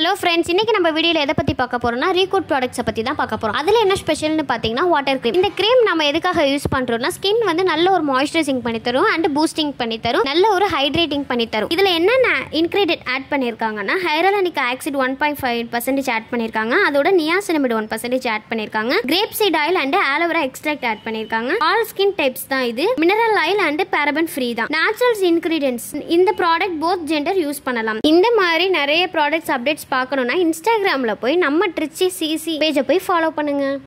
hello friends இன்னைக்கு நம்ம வீடியோவில் எதை பற்றி பார்க்க போறோம்னா ரீகூட் ப்ராடக்ட்ஸை பற்றி தான் பார்க்க போகிறோம் அதில் என்ன ஸ்பெஷல்னு பார்த்தீங்கன்னா வாட்டர் க்ரீம் இந்த க்ரீம் நம்ம எதுக்காக யூஸ் பண்ணுறோம்னா ஸ்கின் வந்து நல்ல ஒரு மாய்ஸ்சரைசிங் பண்ணி தரும் அண்ட் பூஸ்டிங் பண்ணி தரும் நல்ல ஒரு ஹைட்ரேட்டிங் பண்ணி தரும் இதில் என்னென்ன இன்க்ரீடியன்ட் ஆட் பண்ணியிருக்காங்கன்னா hyaluronic acid one point five percentage add பண்ணியிருக்காங்க அதோட நியாசினமிட் ஒன் பர்சன்டேஜ் ஆட் பண்ணியிருக்காங்க grape seed oil and aloe vera extract add பண்ணியிருக்காங்க ஆல் ஸ்கின் டைப்ஸ் தான் இது mineral oil and paraben free தான் நேச்சுரல்ஸ் இன்கிரீடியன்ஸ் இந்த ப்ராடக்ட் போத் ஜெண்டர் யூஸ் பண்ணலாம் இந்த மாதிரி நிறைய ப்ராடக்ட்ஸ் அப்டேட்ஸ் பார்க்கணும்னா இன்ஸ்டாகிராமில் போய் நம்ம ட்ரிச்சி சிசி பேஜை போய் ஃபாலோ பண்ணுங்க